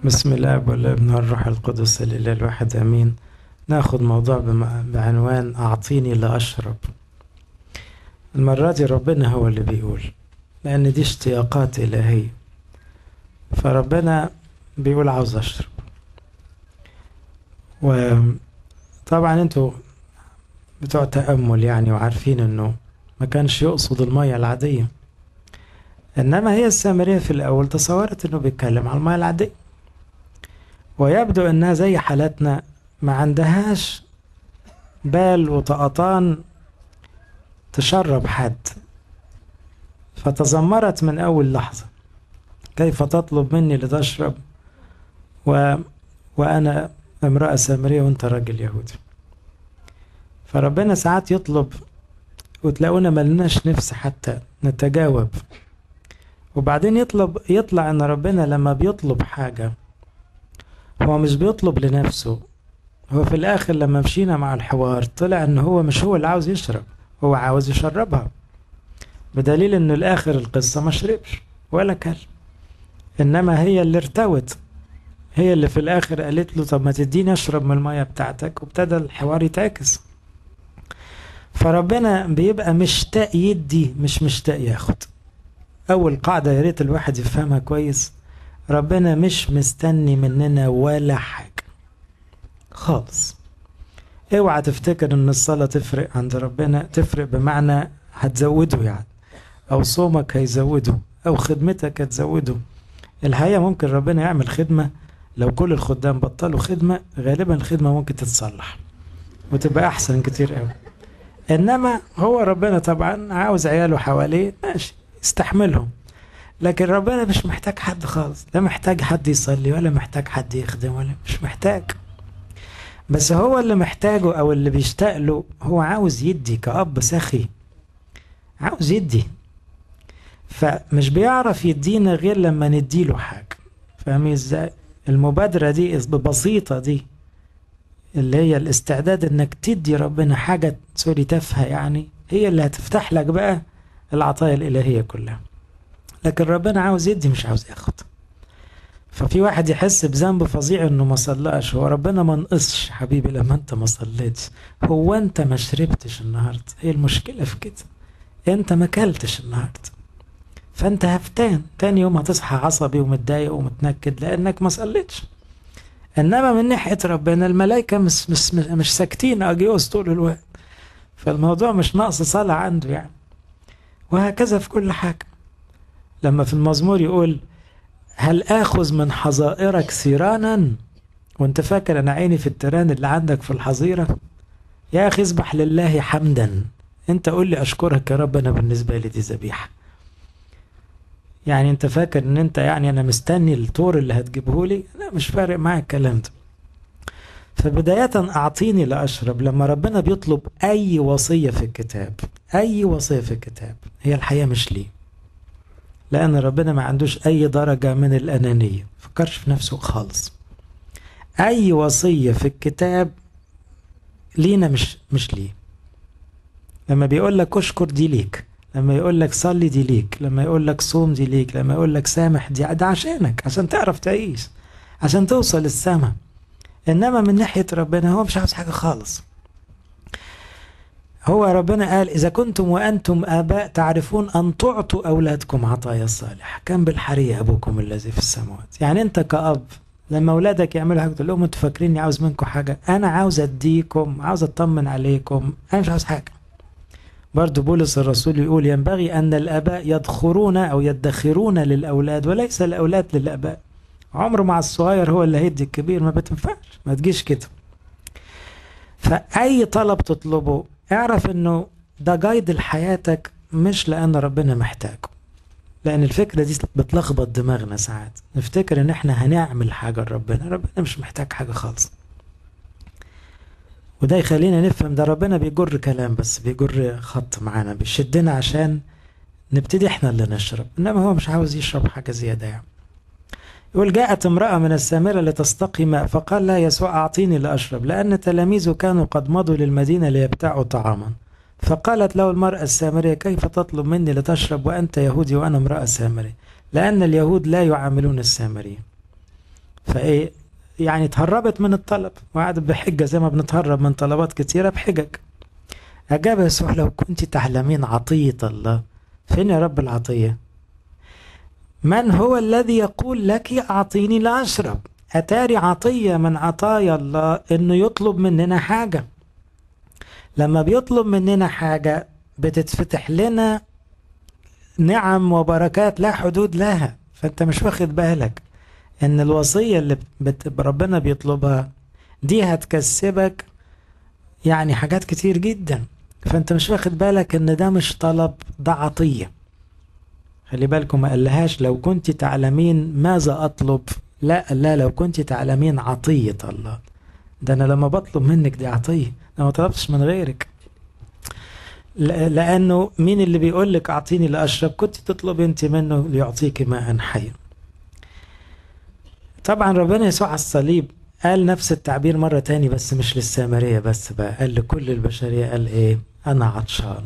بسم الله والابن والروح القدس الإله الواحد أمين ناخد موضوع بم- بعنوان أعطيني لأشرب المرة دي ربنا هو اللي بيقول لأن دي اشتياقات إلهية فربنا بيقول عاوز أشرب وطبعا انتوا بتوع تأمل يعني وعارفين انه ما كانش يقصد المية العادية انما هي السامرية في الاول تصورت انه بيتكلم على المية العادية ويبدو انها زي حالتنا ما عندهاش بال وطقطان تشرب حد فتذمرت من اول لحظة كيف تطلب مني لتشرب و... وانا امرأة سامرية وانت راجل يهودي فربنا ساعات يطلب وتلاقونا ملناش نفس حتى نتجاوب وبعدين يطلب يطلع ان ربنا لما بيطلب حاجة هو مش بيطلب لنفسه هو في الاخر لما مشينا مع الحوار طلع ان هو مش هو اللي عاوز يشرب هو عاوز يشربها بدليل انه الاخر القصة ما شربش ولا كل انما هي اللي ارتوت هي اللي في الاخر قالت له طب ما تديني اشرب من المية بتاعتك وابتدى الحوار يتعكس فربنا بيبقى مشتاق يدي مش مشتاق ياخد اول قاعدة يا ريت الواحد يفهمها كويس ربنا مش مستني مننا ولا حاجة خالص اوعى تفتكر ان الصلاة تفرق عند ربنا تفرق بمعنى هتزوده يعني او صومك هيزوده او خدمتك هتزوده الحقيقة ممكن ربنا يعمل خدمة لو كل الخدام بطلوا خدمة غالبا الخدمة ممكن تتصلح وتبقى أحسن كتير قوي إنما هو ربنا طبعا عاوز عياله حواليه ماشي يستحملهم لكن ربنا مش محتاج حد خالص لا محتاج حد يصلي ولا محتاج حد يخدم ولا مش محتاج بس هو اللي محتاجه أو اللي بيشتاق له هو عاوز يدي كأب سخي عاوز يدي فمش بيعرف يدينا غير لما نديله حاجة فاهمين ازاي المبادرة دي ببسيطة دي اللي هي الاستعداد انك تدي ربنا حاجة سوري تافهة يعني هي اللي هتفتح لك بقى العطايا الإلهية كلها لكن ربنا عاوز يدي مش عاوز ياخد ففي واحد يحس بذنب فظيع انه ما صلاش هو ربنا ما نقصش حبيبي لما انت ما صليتش هو انت ما شربتش النهارده هي المشكلة في كده انت ما كلتش النهارده فانت هفتان تاني يوم هتصحى عصبي ومتضايق ومتنكد لانك ما صليتش انما من ناحيه ربنا الملائكه مش مش مش ساكتين اجيوس طول الوقت فالموضوع مش نقص صلاه عنده يعني وهكذا في كل حاجه لما في المزمور يقول هل اخذ من حظائرك ثيرانا وانت فاكر انا عيني في التيران اللي عندك في الحظيره يا اخي اذبح لله حمدا انت قول لي اشكرك يا رب انا بالنسبه لي دي ذبيحه يعني انت فاكر ان انت يعني انا مستني الطور اللي هتجيبه لي لا مش فارق معايا الكلام ده فبداية أعطيني لأشرب لما ربنا بيطلب أي وصية في الكتاب أي وصية في الكتاب هي الحقيقة مش ليه لأن ربنا ما عندوش أي درجة من الأنانية فكرش في نفسه خالص أي وصية في الكتاب لينا مش مش ليه لما بيقول لك اشكر دي ليك لما يقول لك صلي دي ليك لما يقول لك صوم دي ليك لما يقول لك سامح دي ده عشانك عشان تعرف تعيش عشان توصل للسما انما من ناحيه ربنا هو مش عاوز حاجه خالص هو ربنا قال اذا كنتم وانتم اباء تعرفون ان تعطوا اولادكم عطايا الصالحه كان بالحري ابوكم الذي في السماوات يعني انت كاب لما اولادك يعملوا حاجه تقول لهم انتوا فاكريني عاوز منكم حاجه انا عاوز اديكم عاوز اطمن عليكم انا مش عاوز حاجه برضو بولس الرسول يقول ينبغي أن الآباء يدخرون أو يدخرون للأولاد وليس الأولاد للآباء عمر مع الصغير هو اللي هيدي الكبير ما بتنفعش ما تجيش كده فأي طلب تطلبه اعرف انه ده جايد لحياتك مش لأن ربنا محتاجه لأن الفكرة دي بتلخبط دماغنا ساعات نفتكر ان احنا هنعمل حاجة لربنا ربنا مش محتاج حاجة خالص وده يخلينا نفهم ده ربنا بيجر كلام بس بيجر خط معانا بيشدنا عشان نبتدي احنا اللي نشرب انما هو مش عاوز يشرب حاجة زيادة يعني يقول جاءت امرأة من السامرة لتستقي ماء فقال لها يسوع أعطيني لأشرب لأن تلاميذه كانوا قد مضوا للمدينة ليبتاعوا طعاما فقالت له المرأة السامرية كيف تطلب مني لتشرب وأنت يهودي وأنا امرأة سامرية لأن اليهود لا يعاملون السامريين فايه يعني تهربت من الطلب وقعدت بحجة زي ما بنتهرب من طلبات كتيرة بحجج أجاب يسوع لو كنت تعلمين عطية الله فين يا رب العطية من هو الذي يقول لك أعطيني لأشرب أتاري عطية من عطايا الله إنه يطلب مننا حاجة لما بيطلب مننا حاجة بتتفتح لنا نعم وبركات لا حدود لها فأنت مش واخد بالك إن الوصية اللي بت... ربنا بيطلبها دي هتكسبك يعني حاجات كتير جدا فأنت مش واخد بالك إن ده مش طلب ده عطية خلي بالكم ما قالهاش لو كنت تعلمين ماذا أطلب لا لا لو كنت تعلمين عطية الله ده أنا لما بطلب منك دي عطية أنا ما طلبتش من غيرك لأنه مين اللي بيقول لك أعطيني لأشرب كنت تطلب أنت منه ليعطيك ماء حيا طبعا ربنا يسوع على الصليب قال نفس التعبير مرة تاني بس مش للسامرية بس بقى قال لكل البشرية قال إيه أنا عطشان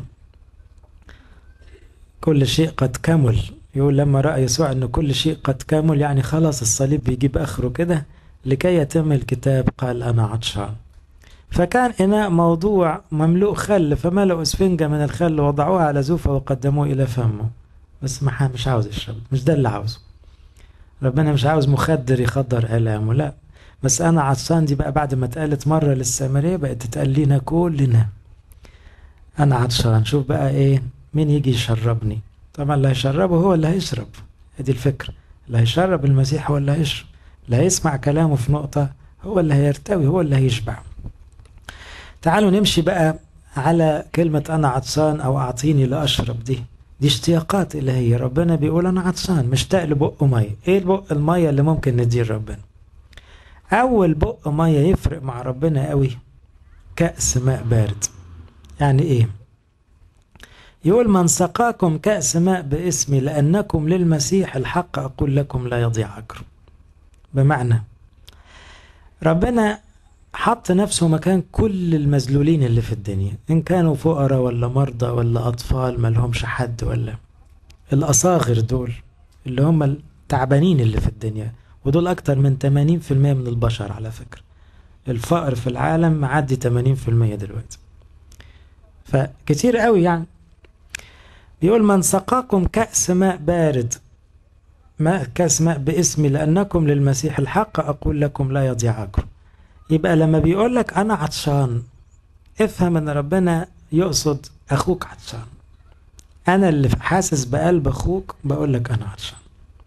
كل شيء قد كمل يقول لما رأى يسوع أن كل شيء قد كمل يعني خلاص الصليب بيجيب آخره كده لكي يتم الكتاب قال أنا عطشان فكان إناء موضوع مملوء خل فملأوا اسفنجة من الخل ووضعوها على زوفة وقدموه إلى فمه بس ما مش عاوز يشرب مش ده اللي عاوزه ربنا مش عاوز مخدر يخدر آلامه لا بس أنا عطشان دي بقى بعد ما اتقالت مرة للسامرية بقت تتقال لنا كلنا أنا عطشان شوف بقى إيه مين يجي يشربني طبعا اللي هيشربه هو اللي هيشرب هذه الفكرة اللي هيشرب المسيح هو اللي هيشرب اللي هيسمع كلامه في نقطة هو اللي هيرتوي هو اللي هيشبع تعالوا نمشي بقى على كلمة أنا عطشان أو أعطيني لأشرب دي دي اشتياقات إلهية ربنا بيقول أنا عطشان مشتاق لبق مية إيه البق المية اللي ممكن نديه ربنا أول بق مية يفرق مع ربنا قوي كأس ماء بارد يعني إيه يقول من سقاكم كأس ماء باسمي لأنكم للمسيح الحق أقول لكم لا يضيع أجره بمعنى ربنا حط نفسه مكان كل المذلولين اللي في الدنيا إن كانوا فقراء ولا مرضى ولا أطفال ما لهمش حد ولا الأصاغر دول اللي هم التعبانين اللي في الدنيا ودول أكتر من 80% من البشر على فكرة الفقر في العالم معدي 80% دلوقتي فكتير قوي يعني بيقول من سقاكم كأس ماء بارد ماء كأس ماء باسمي لأنكم للمسيح الحق أقول لكم لا يضيع أجر يبقى لما بيقول لك أنا عطشان افهم أن ربنا يقصد أخوك عطشان أنا اللي حاسس بقلب أخوك بقول لك أنا عطشان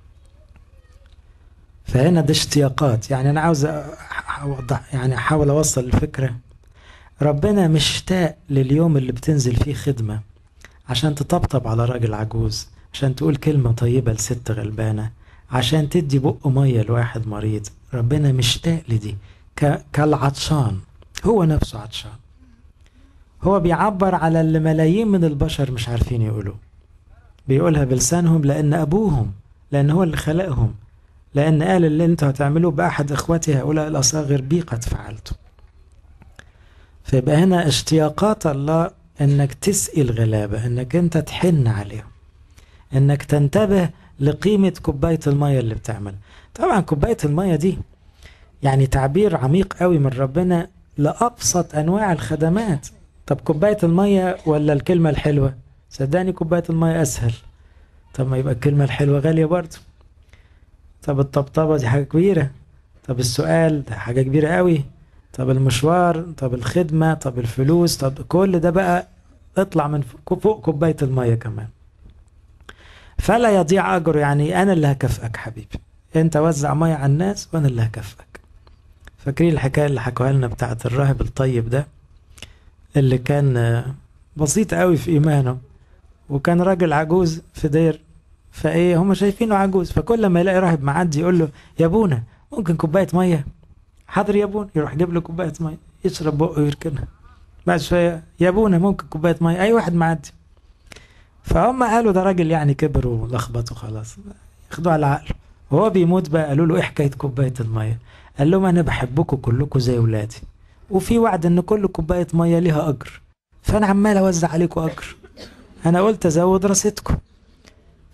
فهنا ده اشتياقات يعني أنا عاوز أوضح يعني أحاول أوصل الفكرة ربنا مشتاق لليوم اللي بتنزل فيه خدمة عشان تطبطب على راجل عجوز عشان تقول كلمة طيبة لست غلبانة عشان تدي بق مية لواحد مريض ربنا مشتاق لدي كالعطشان هو نفسه عطشان هو بيعبر على اللي ملايين من البشر مش عارفين يقولوا بيقولها بلسانهم لأن أبوهم لأن هو اللي خلقهم لأن قال اللي انتوا هتعملوه بأحد إخوتي هؤلاء الأصاغر بي قد فعلته فيبقى هنا اشتياقات الله انك تسقي الغلابة انك انت تحن عليهم انك تنتبه لقيمة كوباية المية اللي بتعمل طبعا كوباية المية دي يعني تعبير عميق قوي من ربنا لأبسط أنواع الخدمات طب كوباية المية ولا الكلمة الحلوة صدقني كوباية المية أسهل طب ما يبقى الكلمة الحلوة غالية برضه طب الطبطبة دي حاجة كبيرة طب السؤال ده حاجة كبيرة قوي طب المشوار طب الخدمة طب الفلوس طب كل ده بقى اطلع من فوق كوباية المية كمان فلا يضيع أجر يعني أنا اللي هكافئك حبيبي أنت وزع مية على الناس وأنا اللي هكافئك فاكرين الحكاية اللي حكوها لنا بتاعت الراهب الطيب ده اللي كان بسيط قوي في إيمانه وكان راجل عجوز في دير فايه هم شايفينه عجوز فكل ما يلاقي راهب معدي يقول له يا ابونا ممكن كوبايه ميه حاضر يا ابونا يروح يجيب له كوبايه ميه يشرب بقه ويركنها بعد شويه يا ابونا ممكن كوبايه ميه اي واحد معدي فهم قالوا ده راجل يعني كبر ولخبط وخلاص ياخدوه على عقله وهو بيموت بقى قالوا له ايه حكايه كوبايه الميه قال لهم انا بحبكم كلكم زي ولادي وفي وعد ان كل كوبايه ميه ليها اجر فانا عمال اوزع عليكم اجر انا قلت ازود راستكم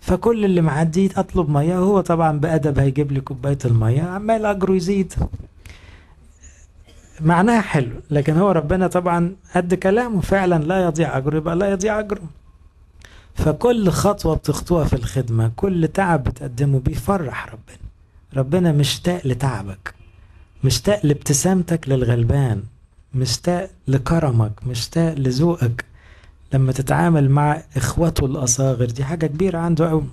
فكل اللي معدي اطلب ميه وهو طبعا بادب هيجيب لي كوبايه الميه عمال اجره يزيد معناها حلو لكن هو ربنا طبعا قد كلامه فعلا لا يضيع اجره يبقى لا يضيع اجره فكل خطوه بتخطوها في الخدمه كل تعب بتقدمه بيفرح ربنا ربنا مشتاق لتعبك مشتاق لابتسامتك للغلبان مشتاق لكرمك مشتاق لذوقك لما تتعامل مع اخوته الاصاغر دي حاجه كبيره عنده قوي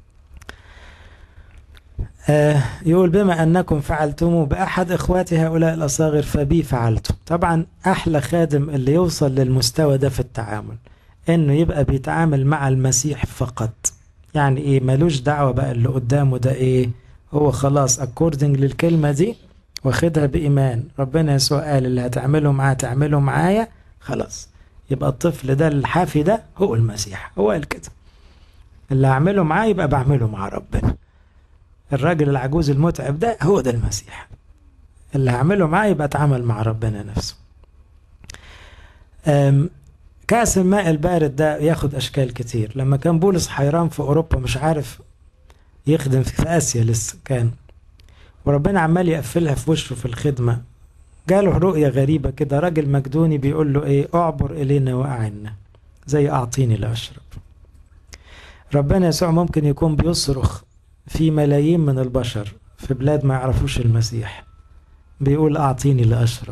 آه يقول بما انكم فعلتم باحد اخواتي هؤلاء الاصاغر فبي فعلتم طبعا احلى خادم اللي يوصل للمستوى ده في التعامل انه يبقى بيتعامل مع المسيح فقط يعني ايه ملوش دعوه بقى اللي قدامه ده ايه هو خلاص اكوردنج للكلمه دي واخدها بايمان ربنا يسوع قال اللي هتعمله معاه تعمله معايا خلاص يبقى الطفل ده الحافي ده هو المسيح هو قال كده اللي هعمله معاه يبقى بعمله مع ربنا الراجل العجوز المتعب ده هو ده المسيح اللي هعمله معاه يبقى اتعامل مع ربنا نفسه كأس الماء البارد ده ياخد أشكال كتير لما كان بولس حيران في أوروبا مش عارف يخدم في آسيا لسه كان وربنا عمال يقفلها في وشه في الخدمة جاله رؤية غريبة كده راجل مجدوني بيقول له ايه اعبر الينا واعنا زي اعطيني لاشرب ربنا يسوع ممكن يكون بيصرخ في ملايين من البشر في بلاد ما يعرفوش المسيح بيقول اعطيني لاشرب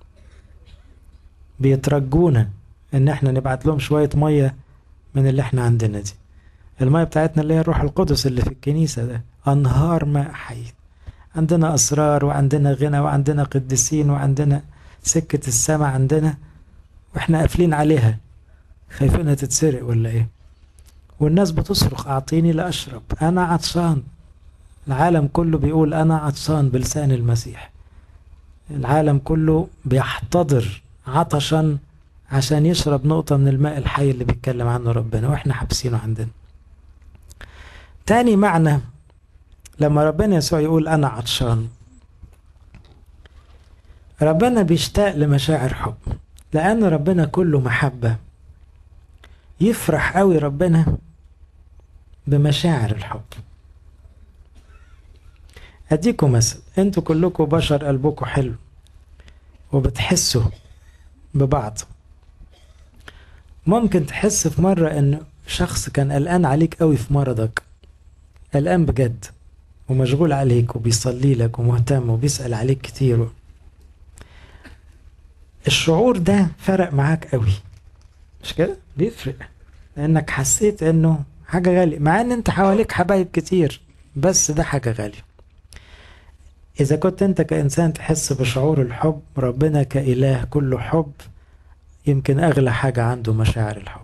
بيترجونا ان احنا نبعت لهم شوية مية من اللي احنا عندنا دي المية بتاعتنا اللي هي الروح القدس اللي في الكنيسة ده انهار ماء حي عندنا أسرار وعندنا غنى وعندنا قديسين وعندنا سكة السماء عندنا وإحنا قافلين عليها خايفينها تتسرق ولا إيه والناس بتصرخ أعطيني لأشرب أنا عطشان العالم كله بيقول أنا عطشان بلسان المسيح العالم كله بيحتضر عطشا عشان يشرب نقطة من الماء الحي اللي بيتكلم عنه ربنا وإحنا حابسينه عندنا تاني معنى لما ربنا يسوع يقول أنا عطشان ربنا بيشتاق لمشاعر حب لأن ربنا كله محبة يفرح قوي ربنا بمشاعر الحب أديكم مثل أنتوا كلكم بشر قلبكم حلو وبتحسوا ببعض ممكن تحس في مرة إن شخص كان قلقان عليك قوي في مرضك قلقان بجد ومشغول عليك وبيصلي لك ومهتم وبيسأل عليك كتير الشعور ده فرق معاك قوي مش كده بيفرق لانك حسيت انه حاجة غالية مع ان انت حواليك حبايب كتير بس ده حاجة غالية اذا كنت انت كانسان تحس بشعور الحب ربنا كاله كله حب يمكن اغلى حاجة عنده مشاعر الحب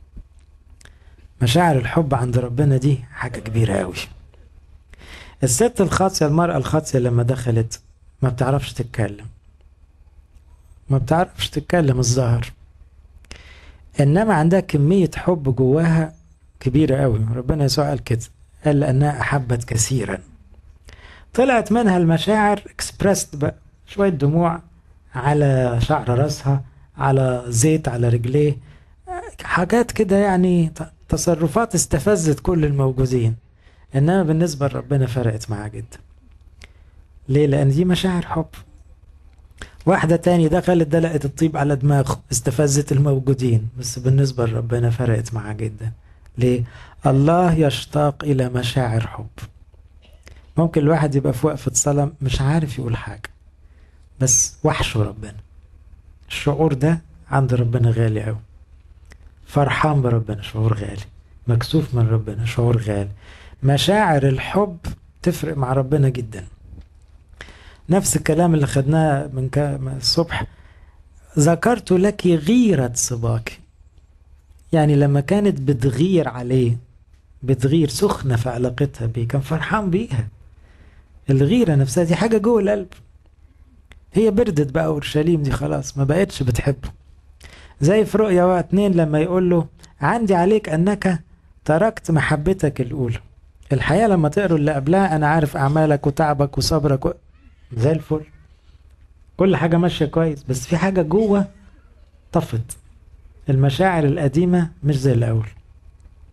مشاعر الحب عند ربنا دي حاجة كبيرة قوي الست الخاطية المرأة الخاطية لما دخلت ما بتعرفش تتكلم ما بتعرفش تتكلم الظاهر انما عندها كمية حب جواها كبيرة قوي ربنا يسوع قال كده قال لأنها أحبت كثيرا طلعت منها المشاعر اكسبرست بقى شوية دموع على شعر راسها على زيت على رجليه حاجات كده يعني تصرفات استفزت كل الموجودين انما بالنسبه لربنا فرقت معاه جدا ليه لان دي مشاعر حب واحده تاني دخلت دلقت الطيب على دماغه استفزت الموجودين بس بالنسبه لربنا فرقت معاه جدا ليه الله يشتاق الى مشاعر حب ممكن الواحد يبقى في وقفه صلاه مش عارف يقول حاجه بس وحشه ربنا الشعور ده عند ربنا غالي قوي فرحان بربنا شعور غالي مكسوف من ربنا شعور غالي مشاعر الحب تفرق مع ربنا جدا نفس الكلام اللي خدناه من الصبح ذكرت لك غيرة صباك يعني لما كانت بتغير عليه بتغير سخنة في علاقتها بيه كان فرحان بيها الغيرة نفسها دي حاجة جوه القلب هي بردت بقى اورشليم دي خلاص ما بقتش بتحبه زي في رؤيا اتنين لما يقول له عندي عليك انك تركت محبتك الاولى الحقيقه لما تقروا اللي قبلها انا عارف اعمالك وتعبك وصبرك و... زي الفل كل حاجه ماشيه كويس بس في حاجه جوه طفت المشاعر القديمه مش زي الاول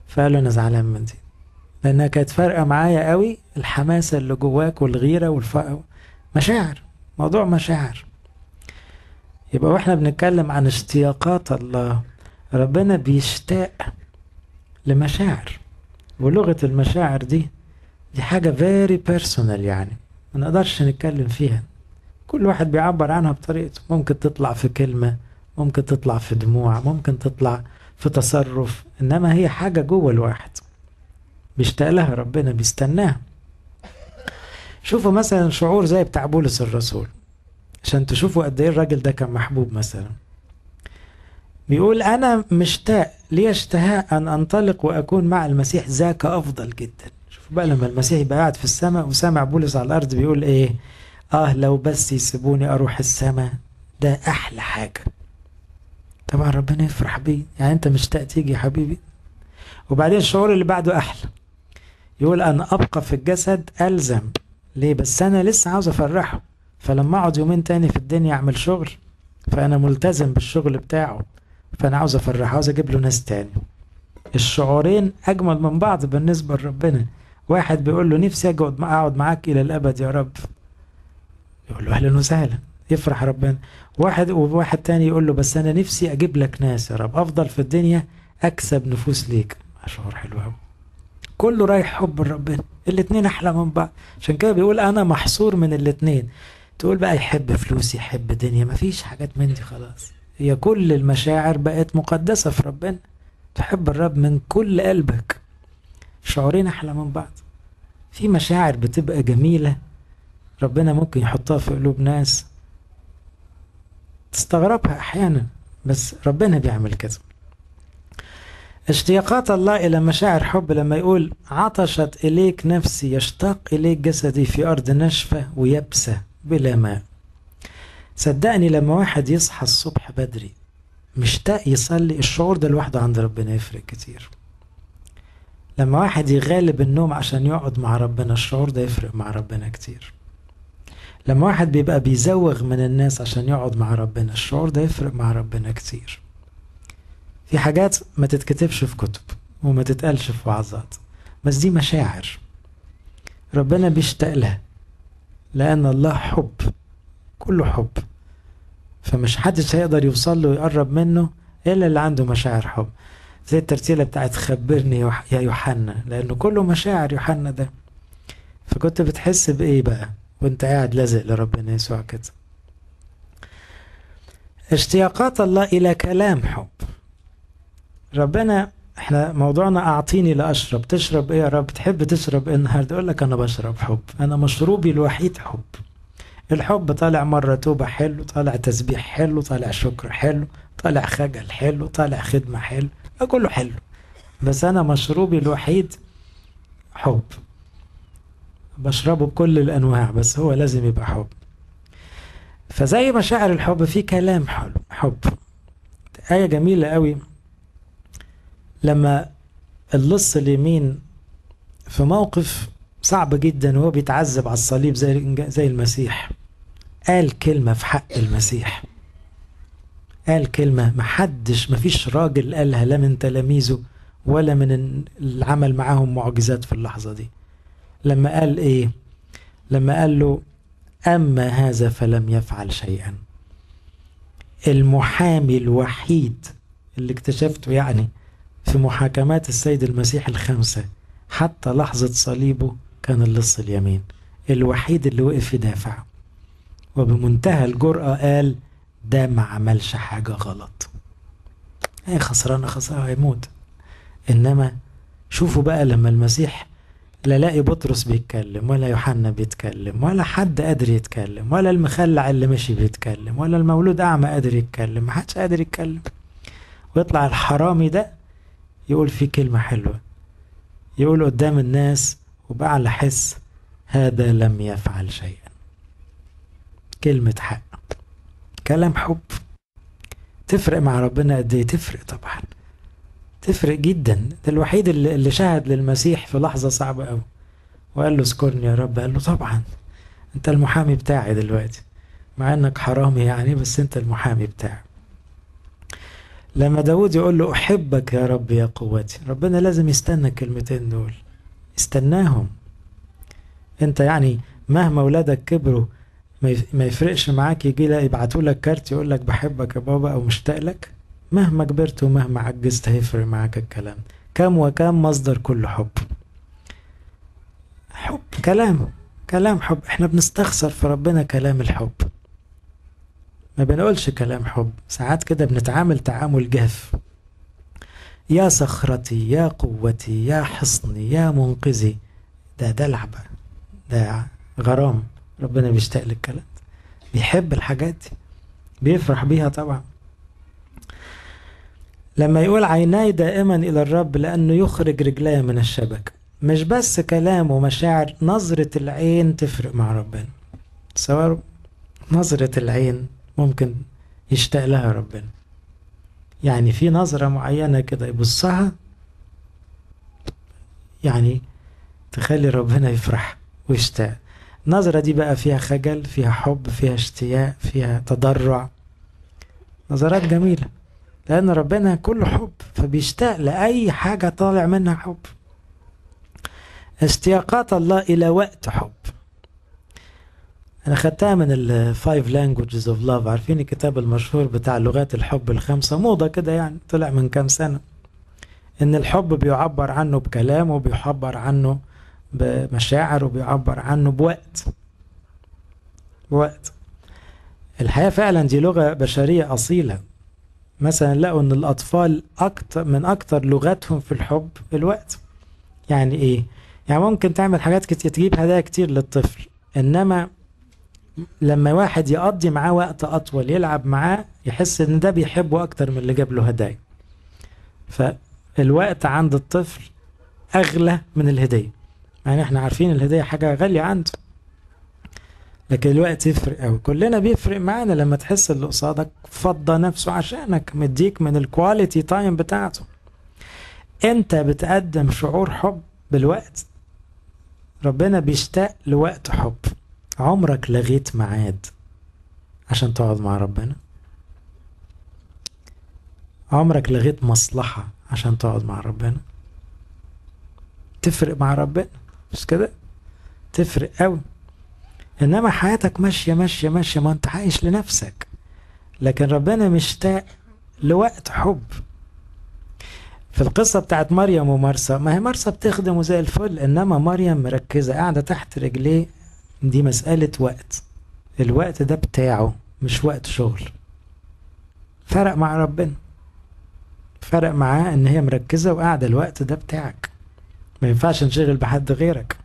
فقال له انا زعلان من دي لانها كانت فارقه معايا قوي الحماسه اللي جواك والغيره والفقر مشاعر موضوع مشاعر يبقى واحنا بنتكلم عن اشتياقات الله ربنا بيشتاق لمشاعر ولغه المشاعر دي دي حاجه فيري بيرسونال يعني ما نقدرش نتكلم فيها كل واحد بيعبر عنها بطريقته ممكن تطلع في كلمه ممكن تطلع في دموع ممكن تطلع في تصرف انما هي حاجه جوه الواحد بيشتاق لها ربنا بيستناها شوفوا مثلا شعور زي بتاع بولس الرسول عشان تشوفوا قد ايه الراجل ده كان محبوب مثلا بيقول انا مشتاق لي اشتهاء ان انطلق واكون مع المسيح ذاك افضل جدا شوفوا بقى لما المسيح يبقى قاعد في السماء وسامع بولس على الارض بيقول ايه اه لو بس يسيبوني اروح السماء ده احلى حاجه طبعا ربنا يفرح بيه يعني انت مشتاق تيجي يا حبيبي وبعدين الشعور اللي بعده احلى يقول انا ابقى في الجسد الزم ليه بس انا لسه عاوز افرحه فلما اقعد يومين تاني في الدنيا اعمل شغل فانا ملتزم بالشغل بتاعه فانا عاوز افرحه عاوز اجيب له ناس تاني الشعورين اجمل من بعض بالنسبه لربنا واحد بيقول له نفسي اقعد اقعد معاك الى الابد يا رب يقول له اهلا وسهلا يفرح ربنا واحد وواحد تاني يقول له بس انا نفسي اجيب لك ناس يا رب افضل في الدنيا اكسب نفوس ليك شعور حلو قوي كله رايح حب ربنا الاتنين احلى من بعض عشان كده بيقول انا محصور من الاتنين تقول بقى يحب فلوس يحب دنيا مفيش حاجات من دي خلاص هي كل المشاعر بقت مقدسة في ربنا تحب الرب من كل قلبك شعورين احلى من بعض في مشاعر بتبقى جميلة ربنا ممكن يحطها في قلوب ناس تستغربها احيانا بس ربنا بيعمل كده اشتياقات الله إلى مشاعر حب لما يقول عطشت إليك نفسي يشتاق إليك جسدي في أرض ناشفة ويبسة بلا ماء صدقني لما واحد يصحى الصبح بدري مشتاق يصلي الشعور ده لوحده عند ربنا يفرق كتير لما واحد يغالب النوم عشان يقعد مع ربنا الشعور ده يفرق مع ربنا كتير لما واحد بيبقى بيزوغ من الناس عشان يقعد مع ربنا الشعور ده يفرق مع ربنا كتير في حاجات ما تتكتبش في كتب وما تتقالش في وعظات بس دي مشاعر ربنا بيشتاق لها لأن الله حب كله حب فمش حدش هيقدر يوصل له ويقرب منه إلا اللي عنده مشاعر حب زي الترتيلة بتاعت خبرني يا يوحنا لأنه كله مشاعر يوحنا ده فكنت بتحس بإيه بقى وانت قاعد لازق لربنا يسوع كده اشتياقات الله إلى كلام حب ربنا احنا موضوعنا اعطيني لاشرب تشرب ايه يا رب تحب تشرب ايه النهارده اقول لك انا بشرب حب انا مشروبي الوحيد حب الحب طالع مرة توبة حلو طالع تسبيح حلو طالع شكر حلو طالع خجل حلو طالع خدمة حلو كله حلو بس انا مشروبي الوحيد حب بشربه بكل الانواع بس هو لازم يبقى حب فزي مشاعر الحب في كلام حلو حب آية جميلة قوي لما اللص اليمين في موقف صعب جدا وهو بيتعذب على الصليب زي زي المسيح قال كلمة في حق المسيح قال كلمة محدش مفيش راجل قالها لا من تلاميذه ولا من العمل معاهم معجزات في اللحظة دي لما قال ايه لما قال له أما هذا فلم يفعل شيئا المحامي الوحيد اللي اكتشفته يعني في محاكمات السيد المسيح الخمسة حتى لحظة صليبه كان اللص اليمين الوحيد اللي وقف يدافع وبمنتهى الجرأة قال ده ما عملش حاجة غلط هي خسرانة خسارة هيموت إنما شوفوا بقى لما المسيح لا لاقي بطرس بيتكلم ولا يوحنا بيتكلم ولا حد قادر يتكلم ولا المخلع اللي مشي بيتكلم ولا المولود أعمى قادر يتكلم محدش قادر يتكلم ويطلع الحرامي ده يقول فيه كلمة حلوة يقول قدام الناس وبأعلى حس هذا لم يفعل شيئا كلمة حق كلام حب تفرق مع ربنا قد ايه تفرق طبعا تفرق جدا ده الوحيد اللي, اللي شهد للمسيح في لحظة صعبة قوي وقال له اذكرني يا رب قال له طبعا انت المحامي بتاعي دلوقتي مع انك حرامي يعني بس انت المحامي بتاعي لما داود يقول له أحبك يا رب يا قوتي ربنا لازم يستنى الكلمتين دول يستناهم انت يعني مهما ولادك كبروا ما يفرقش معاك يجي لك يبعتوا لك كارت يقول لك بحبك يا بابا او مشتاق لك مهما كبرت ومهما عجزت هيفرق معاك الكلام كم وكم مصدر كل حب حب كلام كلام حب احنا بنستخسر في ربنا كلام الحب ما بنقولش كلام حب ساعات كده بنتعامل تعامل جاف يا صخرتي يا قوتي يا حصني يا منقذي ده دلع بقى ده غرام ربنا بيشتاق للكلام بيحب الحاجات دي بيفرح بيها طبعا لما يقول عيناي دائما إلى الرب لأنه يخرج رجلي من الشبكة مش بس كلام ومشاعر نظرة العين تفرق مع ربنا تصوروا نظرة العين ممكن يشتاق لها ربنا يعني في نظرة معينة كده يبصها يعني تخلي ربنا يفرح ويشتاق النظرة دي بقى فيها خجل فيها حب فيها اشتياق فيها تضرع نظرات جميلة لأن ربنا كله حب فبيشتاق لأي حاجة طالع منها حب اشتياقات الله إلى وقت حب أنا خدتها من ال Five Languages of Love عارفين الكتاب المشهور بتاع لغات الحب الخمسة موضة كده يعني طلع من كام سنة إن الحب بيعبر عنه بكلام وبيعبر عنه بمشاعر وبيعبر عنه بوقت بوقت الحقيقة فعلا دي لغة بشرية أصيلة مثلا لقوا ان الاطفال اكتر من اكتر لغتهم في الحب الوقت يعني ايه يعني ممكن تعمل حاجات كتير تجيب هدايا كتير للطفل انما لما واحد يقضي معاه وقت اطول يلعب معاه يحس ان ده بيحبه اكتر من اللي جاب له هدايا فالوقت عند الطفل اغلى من الهديه يعني احنا عارفين الهديه حاجه غاليه عنده لكن الوقت يفرق قوي كلنا بيفرق معانا لما تحس اللي قصادك فضى نفسه عشانك مديك من الكواليتي تايم بتاعته انت بتقدم شعور حب بالوقت ربنا بيشتاق لوقت حب عمرك لغيت ميعاد عشان تقعد مع ربنا عمرك لغيت مصلحة عشان تقعد مع ربنا تفرق مع ربنا مش كده تفرق قوي انما حياتك ماشيه ماشيه ماشيه ما انت عايش لنفسك لكن ربنا مشتاق لوقت حب في القصه بتاعت مريم ومرسى ما هي مرسى بتخدمه زي الفل انما مريم مركزه قاعده تحت رجليه دي مساله وقت الوقت ده بتاعه مش وقت شغل فرق مع ربنا فرق معاه ان هي مركزه وقاعده الوقت ده بتاعك ما ينفعش نشغل بحد غيرك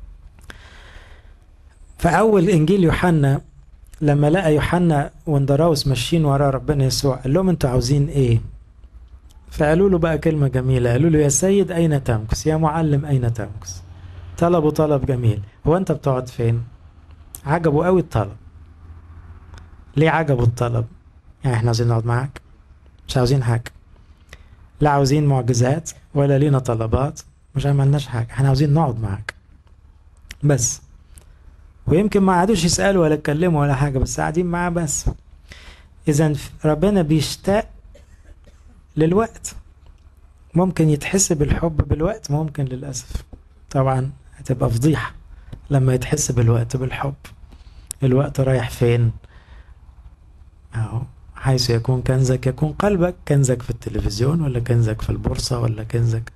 فأول إنجيل يوحنا لما لقى يوحنا واندراوس ماشيين ورا ربنا يسوع قال لهم انتوا عاوزين ايه؟ فقالوا له بقى كلمة جميلة قالوا له يا سيد أين تمكث؟ يا معلم أين تمكث؟ طلبوا طلب جميل هو أنت بتقعد فين؟ عجبوا قوي الطلب ليه عجبوا الطلب؟ يعني احنا عاوزين نقعد معاك مش عاوزين حاجة لا عاوزين معجزات ولا لينا طلبات مش عملناش حاجة احنا عاوزين نقعد معاك بس ويمكن ما قعدوش يسألوا ولا يتكلموا ولا حاجة بس قاعدين معاه بس إذا ربنا بيشتاق للوقت ممكن يتحسب الحب بالوقت ممكن للأسف طبعا هتبقى فضيحة لما يتحسب الوقت بالحب الوقت رايح فين أهو حيث يكون كنزك يكون قلبك كنزك في التلفزيون ولا كنزك في البورصة ولا كنزك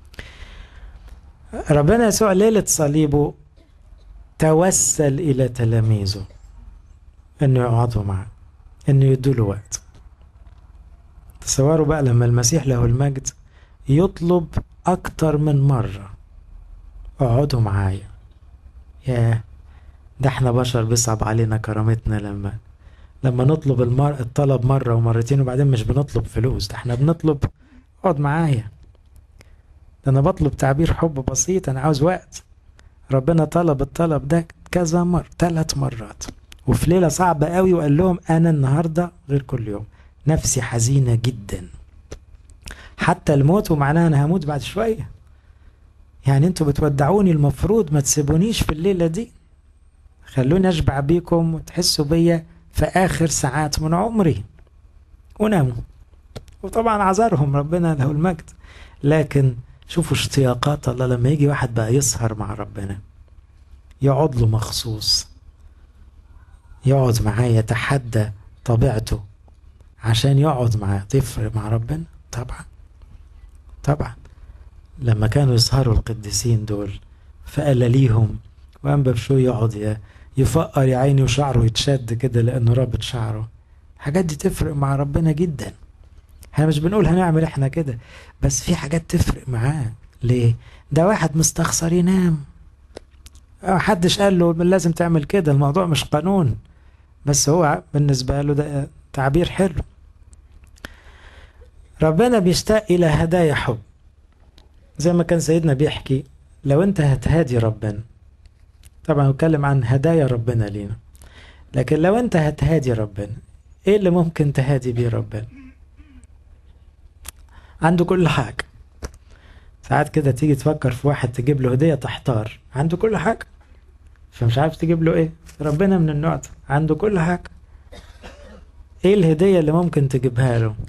ربنا يسوع ليلة صليبه توسل إلى تلاميذه أنه يقعدوا معه أنه يدوا له وقت تصوروا بقى لما المسيح له المجد يطلب أكتر من مرة اقعدوا معايا ياه ده احنا بشر بيصعب علينا كرامتنا لما لما نطلب المر... الطلب مرة ومرتين وبعدين مش بنطلب فلوس ده احنا بنطلب اقعد معايا ده انا بطلب تعبير حب بسيط انا عاوز وقت ربنا طلب الطلب ده كذا مرة ثلاث مرات وفي ليلة صعبة قوي وقال لهم أنا النهاردة غير كل يوم نفسي حزينة جدا حتى الموت ومعناها أنا هموت بعد شوية يعني انتوا بتودعوني المفروض ما تسيبونيش في الليلة دي خلوني أشبع بيكم وتحسوا بيا في آخر ساعات من عمري وناموا وطبعا عذرهم ربنا له المجد لكن شوفوا اشتياقات الله لما يجي واحد بقى يسهر مع ربنا يقعد له مخصوص يقعد معاه يتحدى طبيعته عشان يقعد معاه تفرق مع ربنا طبعا طبعا لما كانوا يسهروا القديسين دول فقال ليهم وانبا بشوي يقعد يفقر يا عيني وشعره يتشد كده لانه رابط شعره الحاجات دي تفرق مع ربنا جدا احنا مش بنقول هنعمل احنا كده بس في حاجات تفرق معاه ليه ده واحد مستخسر ينام محدش قال له لازم تعمل كده الموضوع مش قانون بس هو بالنسبة له ده تعبير حلو ربنا بيشتاق إلى هدايا حب زي ما كان سيدنا بيحكي لو انت هتهادي ربنا طبعا بتكلم عن هدايا ربنا لينا لكن لو انت هتهادي ربنا ايه اللي ممكن تهادي بيه ربنا عنده كل حاجة ساعات كده تيجي تفكر في واحد تجيب له هدية تحتار عنده كل حاجة فمش عارف تجيب له ايه ربنا من النوع ده عنده كل حاجة ايه الهدية اللي ممكن تجيبها له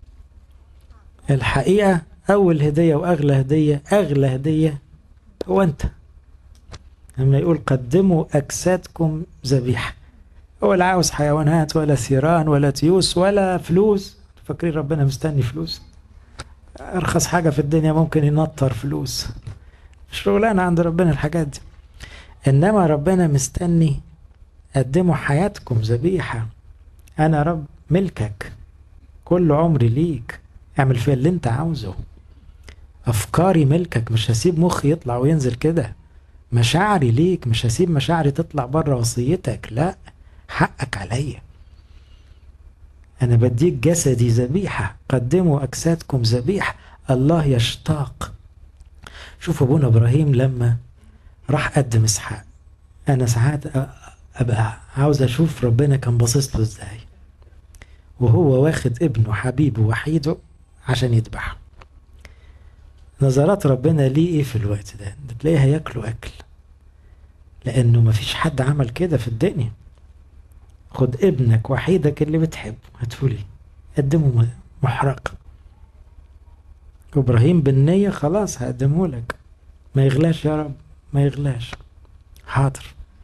الحقيقة اول هدية واغلى هدية اغلى هدية هو انت لما يقول قدموا اجسادكم ذبيحة هو لا عاوز حيوانات ولا ثيران ولا تيوس ولا فلوس فاكرين ربنا مستني فلوس ارخص حاجة في الدنيا ممكن ينطر فلوس شغلانة عند ربنا الحاجات دي انما ربنا مستني قدموا حياتكم ذبيحة انا رب ملكك كل عمري ليك اعمل فيها اللي انت عاوزه افكاري ملكك مش هسيب مخي يطلع وينزل كده مشاعري ليك مش هسيب مشاعري تطلع بره وصيتك لا حقك عليا انا بديك جسدي ذبيحه قدموا اجسادكم ذبيحه الله يشتاق شوف ابونا ابراهيم لما راح قدم اسحاق انا ساعات ابقى عاوز اشوف ربنا كان باصص له ازاي وهو واخد ابنه حبيبه وحيده عشان يذبحه نظرات ربنا ليه ايه في الوقت ده ده تلاقيه هياكلوا اكل لانه مفيش حد عمل كده في الدنيا خد ابنك وحيدك اللي بتحبه هاتهولي قدمه محرق ابراهيم بالنية خلاص هقدمه لك ما يغلاش يا رب ما يغلاش حاضر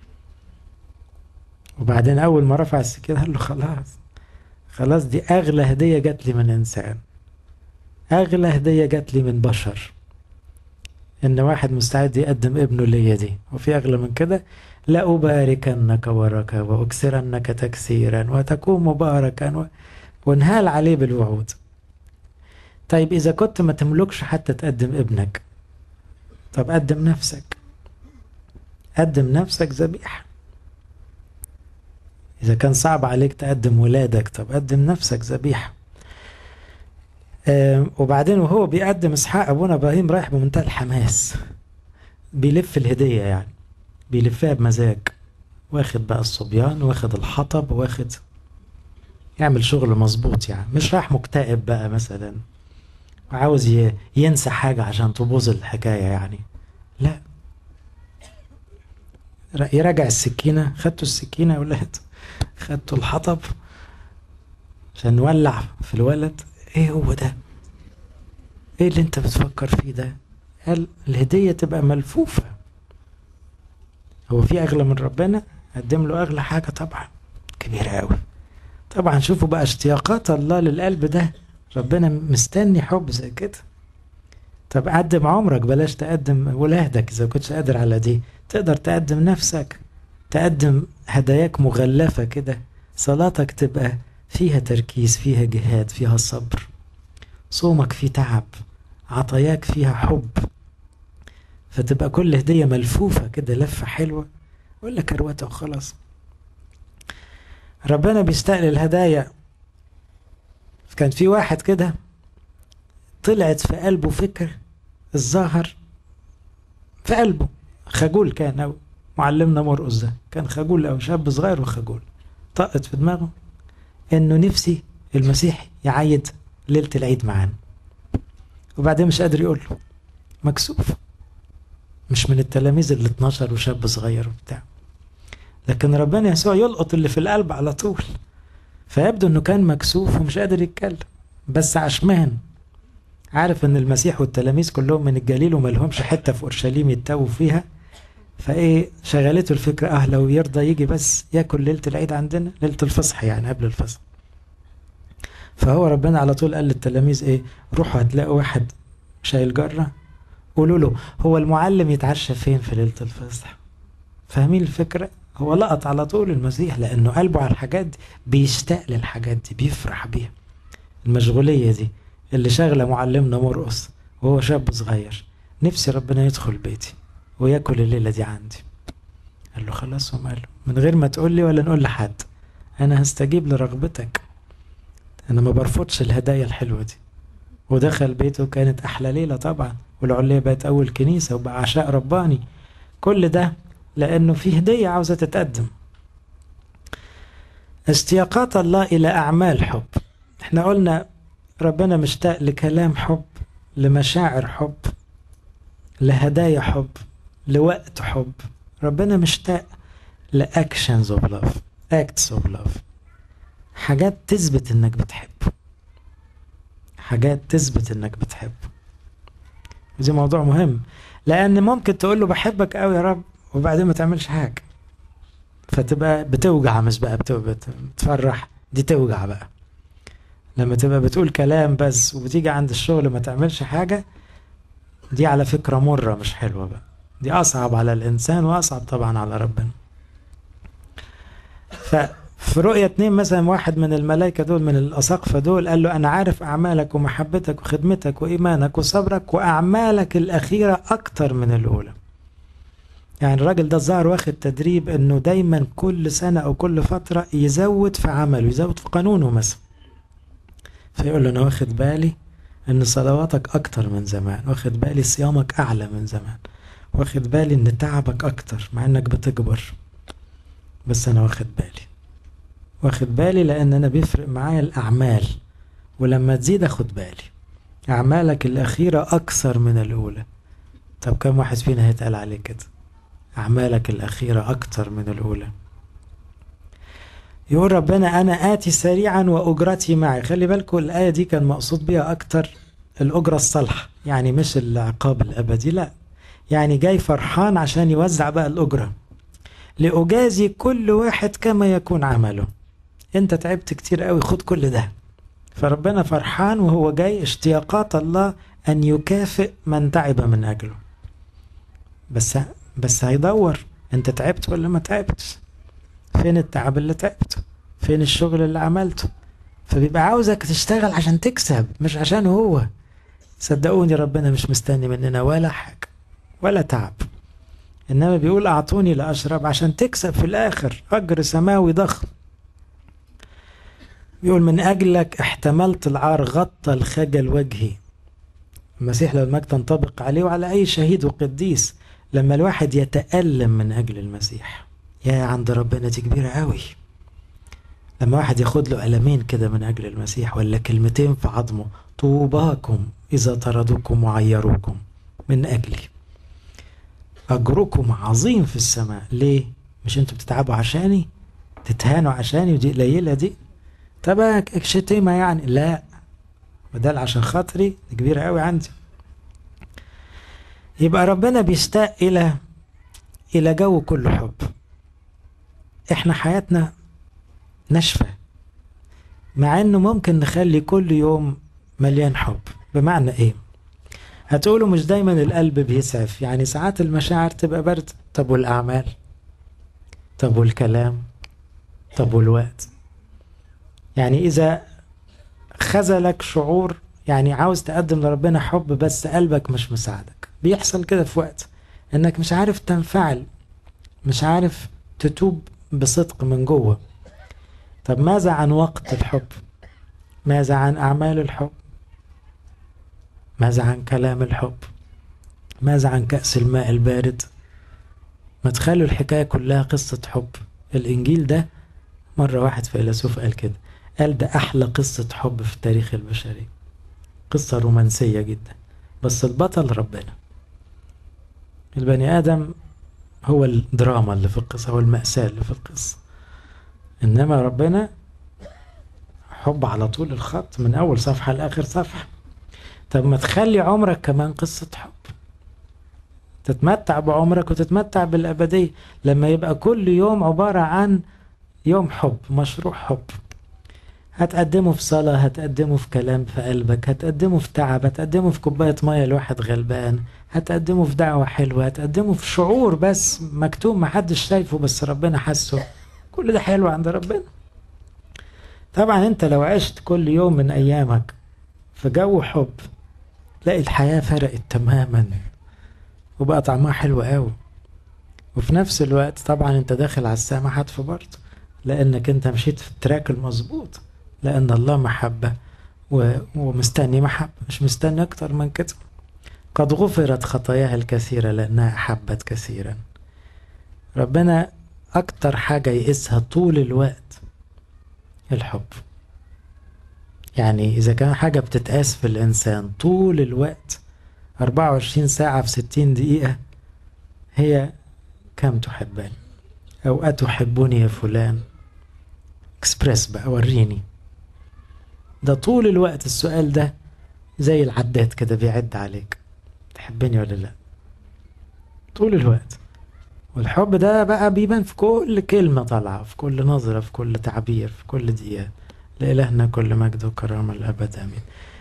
وبعدين اول ما رفع السكين قال له خلاص خلاص دي اغلى هدية جات لي من انسان اغلى هدية جات لي من بشر ان واحد مستعد يقدم ابنه ليا دي وفي اغلى من كده لأباركنك بركة وأكثرنك تكثيرا وتكون مباركا و... وانهال عليه بالوعود طيب إذا كنت ما تملكش حتى تقدم ابنك طب قدم نفسك قدم نفسك ذبيحة إذا كان صعب عليك تقدم ولادك طب قدم نفسك ذبيحة آه وبعدين وهو بيقدم اسحاق ابونا ابراهيم رايح بمنتهى الحماس بيلف الهديه يعني بيلفها بمزاج واخد بقى الصبيان واخد الحطب واخد يعمل شغل مظبوط يعني مش رايح مكتئب بقى مثلا وعاوز ينسى حاجة عشان تبوظ الحكاية يعني لا يراجع السكينة خدتوا السكينة يا ولاد خدتوا الحطب عشان نولع في الولد ايه هو ده ايه اللي انت بتفكر فيه ده قال الهدية تبقى ملفوفة هو في اغلى من ربنا قدم له اغلى حاجة طبعا كبيرة قوي طبعا شوفوا بقى اشتياقات الله للقلب ده ربنا مستني حب زي كده طب قدم عمرك بلاش تقدم ولادك اذا كنتش قادر على دي تقدر تقدم نفسك تقدم هداياك مغلفة كده صلاتك تبقى فيها تركيز فيها جهاد فيها صبر صومك فيه تعب عطاياك فيها حب فتبقى كل هدية ملفوفة كده لفة حلوة ولا كروتة وخلاص ربنا بيستقل الهدايا كان في واحد كده طلعت في قلبه فكر الظاهر في قلبه خجول كان أو معلمنا مرقص ده كان خجول أو شاب صغير وخجول طقت في دماغه انه نفسي المسيح يعيد ليلة العيد معانا وبعدين مش قادر يقول له مكسوف مش من التلاميذ ال 12 وشاب صغير وبتاع لكن ربنا يسوع يلقط اللي في القلب على طول فيبدو انه كان مكسوف ومش قادر يتكلم بس عشمان عارف ان المسيح والتلاميذ كلهم من الجليل وما لهمش حته في اورشليم يتوه فيها فايه شغلته الفكره اه لو يرضى يجي بس ياكل ليله العيد عندنا ليله الفصح يعني قبل الفصح فهو ربنا على طول قال للتلاميذ ايه روحوا هتلاقوا واحد شايل جره قولوا له هو المعلم يتعشى فين في ليله الفصح فاهمين الفكره هو لقط على طول المسيح لانه قلبه على الحاجات دي بيشتاق للحاجات دي بيفرح بيها المشغوليه دي اللي شغله معلمنا مرقص وهو شاب صغير نفسي ربنا يدخل بيتي وياكل الليله دي عندي قال له خلاص وماله من غير ما تقول لي ولا نقول لحد انا هستجيب لرغبتك انا ما برفضش الهدايا الحلوه دي ودخل بيته كانت احلى ليله طبعا والعليه بقت اول كنيسه وبقى عشاء رباني كل ده لانه في هديه عاوزه تتقدم اشتياقات الله الى اعمال حب احنا قلنا ربنا مشتاق لكلام حب لمشاعر حب لهدايا حب لوقت حب ربنا مشتاق لاكشنز اوف لاف اكتس اوف لاف حاجات تثبت انك بتحبه حاجات تثبت انك بتحبه ودي موضوع مهم لان ممكن تقول له بحبك قوي يا رب وبعدين ما تعملش حاجه فتبقى بتوجع مش بقى بتفرح دي توجع بقى لما تبقى بتقول كلام بس وبتيجي عند الشغل ما تعملش حاجة دي على فكرة مرة مش حلوة بقى دي أصعب على الإنسان وأصعب طبعا على ربنا ففي رؤية اتنين مثلا واحد من الملائكة دول من الأساقفة دول قال له أنا عارف أعمالك ومحبتك وخدمتك وإيمانك وصبرك وأعمالك الأخيرة أكتر من الأولى يعني الراجل ده الظاهر واخد تدريب انه دايما كل سنة او كل فترة يزود في عمله يزود في قانونه مثلا فيقول له انا واخد بالي ان صلواتك اكتر من زمان واخد بالي صيامك اعلى من زمان واخد بالي ان تعبك اكتر مع انك بتكبر بس انا واخد بالي واخد بالي لان انا بيفرق معايا الاعمال ولما تزيد اخد بالي اعمالك الاخيرة اكثر من الاولى طب كم واحد فينا هيتقال عليه كده اعمالك الاخيرة اكتر من الاولى يقول ربنا أنا آتي سريعا وأجرتي معي خلي بالكم الآية دي كان مقصود بيها أكتر الأجرة الصالحة يعني مش العقاب الأبدي لا يعني جاي فرحان عشان يوزع بقى الأجرة لأجازي كل واحد كما يكون عمله أنت تعبت كتير قوي خد كل ده فربنا فرحان وهو جاي اشتياقات الله أن يكافئ من تعب من أجله بس بس هيدور أنت تعبت ولا ما تعبتش فين التعب اللي تعبته فين الشغل اللي عملته فبيبقى عاوزك تشتغل عشان تكسب مش عشان هو صدقوني ربنا مش مستني مننا ولا حاجة ولا تعب إنما بيقول أعطوني لأشرب عشان تكسب في الآخر أجر سماوي ضخم بيقول من أجلك احتملت العار غطى الخجل وجهي المسيح لو المجد تنطبق عليه وعلى أي شهيد وقديس لما الواحد يتألم من أجل المسيح يا عند ربنا دي كبيرة قوي لما واحد ياخد له ألمين كده من أجل المسيح ولا كلمتين في عظمه طوباكم إذا طردوكم وعيروكم من أجلي أجركم عظيم في السماء ليه؟ مش انتوا بتتعبوا عشاني؟ تتهانوا عشاني ودي قليلة دي؟ طب شتيمة يعني لا بدل عشان خاطري دي كبيرة قوي عندي يبقى ربنا بيشتاق إلى إلى جو كله حب احنا حياتنا ناشفة مع انه ممكن نخلي كل يوم مليان حب بمعنى ايه هتقولوا مش دايما القلب بيسعف يعني ساعات المشاعر تبقى برد طب والاعمال طب والكلام طب والوقت يعني اذا خذلك شعور يعني عاوز تقدم لربنا حب بس قلبك مش مساعدك بيحصل كده في وقت انك مش عارف تنفعل مش عارف تتوب بصدق من جوه طب ماذا عن وقت الحب ماذا عن أعمال الحب ماذا عن كلام الحب ماذا عن كأس الماء البارد ما تخلوا الحكاية كلها قصة حب الإنجيل ده مرة واحد فيلسوف قال كده قال ده أحلى قصة حب في التاريخ البشري قصة رومانسية جدا بس البطل ربنا البني آدم هو الدراما اللي في القصة هو المأساة اللي في القصة إنما ربنا حب على طول الخط من أول صفحة لآخر صفحة طب ما تخلي عمرك كمان قصة حب تتمتع بعمرك وتتمتع بالأبدية لما يبقى كل يوم عبارة عن يوم حب مشروع حب هتقدمه في صلاة هتقدمه في كلام في قلبك هتقدمه في تعب هتقدمه في كوباية مية لواحد غلبان هتقدمه في دعوة حلوة هتقدمه في شعور بس مكتوب محدش شايفه بس ربنا حسه كل ده حلو عند ربنا طبعا انت لو عشت كل يوم من ايامك في جو حب تلاقي الحياة فرقت تماما وبقى طعمها حلو قوي وفي نفس الوقت طبعا انت داخل على السما حتف برضه لانك انت مشيت في التراك المظبوط لان الله محبة ومستني محبة مش مستني اكتر من كده قد غفرت خطاياها الكثيرة لانها احبت كثيرا ربنا اكتر حاجة يقيسها طول الوقت الحب يعني إذا كان حاجة بتتقاس في الإنسان طول الوقت 24 ساعة في 60 دقيقة هي كم تحبني أو أتحبني يا فلان اكسبرس بقى وريني ده طول الوقت السؤال ده زي العداد كده بيعد عليك تحبني ولا لا طول الوقت والحب ده بقى بيبان في كل كلمة طالعة في كل نظرة في كل تعبير في كل دقيقة لإلهنا كل مجد وكرامة الأبد آمين